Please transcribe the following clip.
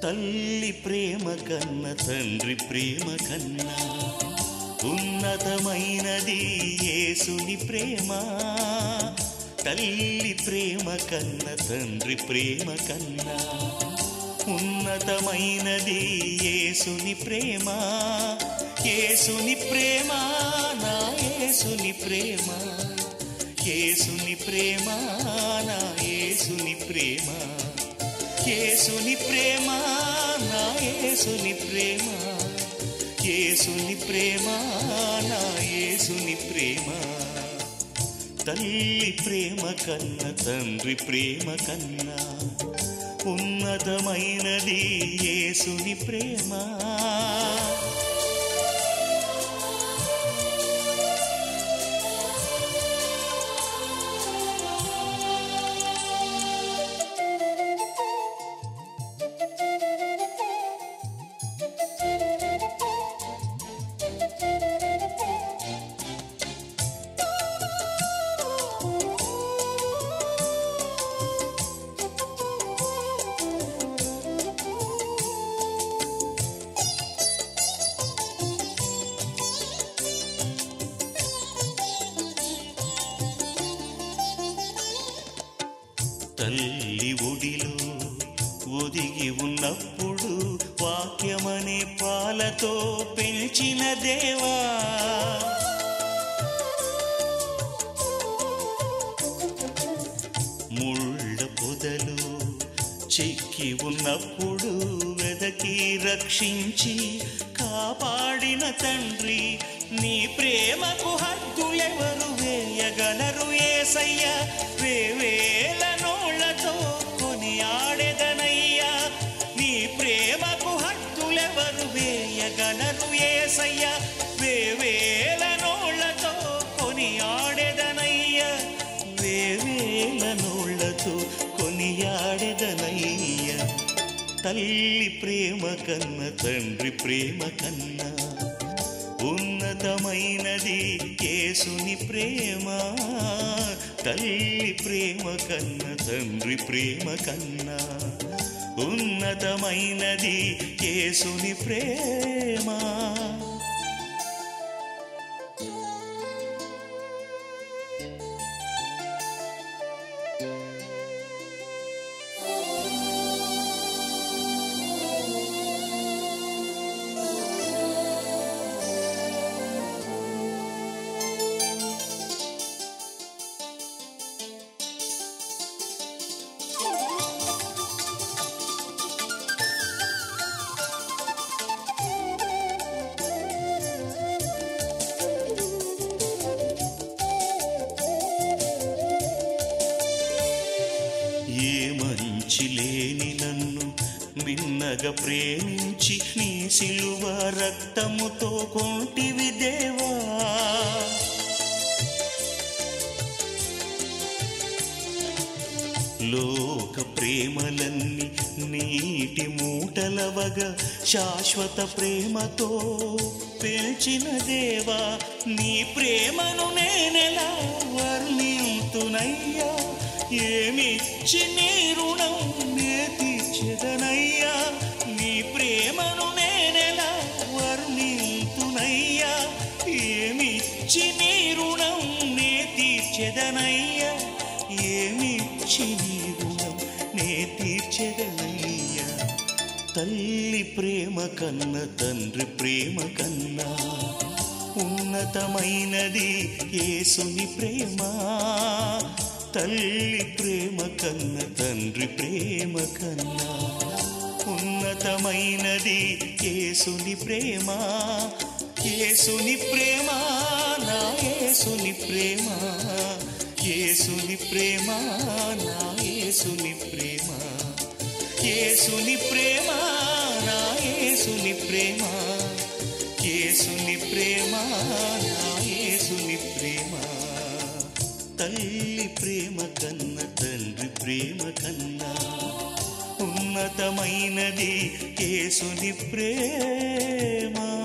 తల్లి ప్రేమ కన్న తండ్రి ప్రేమ కన్నా ఉన్నతమైనది యేసుని ప్రేమ తల్లి ప్రేమ కన్న తండ్రి ప్రేమ కన్నా ఉన్నతమైనది యేసుని ప్రేమ యేసుని ప్రేమ నా యేసుని ప్రేమ యేసుని ప్రేమ నా యేసుని ప్రేమ యేసుని ప్రేమ నా యేసుని ప్రేమ యేసుని ప్రేమ నా యేసుని ప్రేమ తల్లి ప్రేమ కన్న తండ్రి ప్రేమ కన్నా ఉన్నతమైనది యేసుని ప్రేమ తల్లి ఒడిలో ఒదిగి ఉన్నప్పుడు వాక్యమనే పాలతో పెంచిన దేవా ముళ్ళ పొదలు చెక్కి ఉన్నప్పుడు వెదకి రక్షించి కాపాడిన తండ్రి నీ ప్రేమకు హద్దులెవరు వేయగలరు ఏసయ్య వేవేల నోళ్లతో కొని ఆడెదనయ్యా నీ ప్రేమకు హద్దులెవరు వేయగలరు ఏసయ్య వేవేల నోళ్లతో కొని ఆడెదనయ్యా వేవేల నోళ్లతో కొనియాడెదనయ్య తల్లి ప్రేమ కన్న తండ్రి ప్రేమ కన్నా ఉన్నతమైనది యేసుని ప్రేమ తల్లి ప్రేమ కన్న తండ్రి ప్రేమ కన్నా ఉన్నతమైనది యేసుని ప్రేమ ఏ మంచి లేని నన్ను మిన్నగా ప్రేమించి నీ సిలువ రక్తముతో కొంటివి దేవా లోక ప్రేమలన్నీ నీటి మూటలవగా శాశ్వత ప్రేమతో పెంచిన దేవా నీ ప్రేమను నేనెలా వర్ణింతునయ్యా ఏమిచ్చి నీ రుణం నే తీర్చెదనయ్యా నీ ప్రేమను నేనెలా వర్ణింతునయ్యా ఏమిచ్చి నీ రుణం నే తీర్చెదనయ్యా ఏమిచ్చి నీ రుణం నే తీర్చెదనయ్యా తల్లి ప్రేమ కన్న తండ్రి ప్రేమ కన్నా ఉన్నతమైనది యేసుని ప్రేమ తల్లి ప్రేమ కన్న తండ్రి ప్రేమ కన్నా ఉన్నతమైనది యేసుని ప్రేమ యేసుని ప్రేమ నా యేసుని ప్రేమ యేసుని ప్రేమ నా యేసుని ప్రేమ యేసుని ప్రేమ నా యేసుని ప్రేమ యేసుని ప్రేమ నా యేసుని ప్రేమ తల్లి ప్రేమ కన్న తండ్రి ప్రేమ కన్నా ఉన్నతమైనది యేసుని ప్రేమ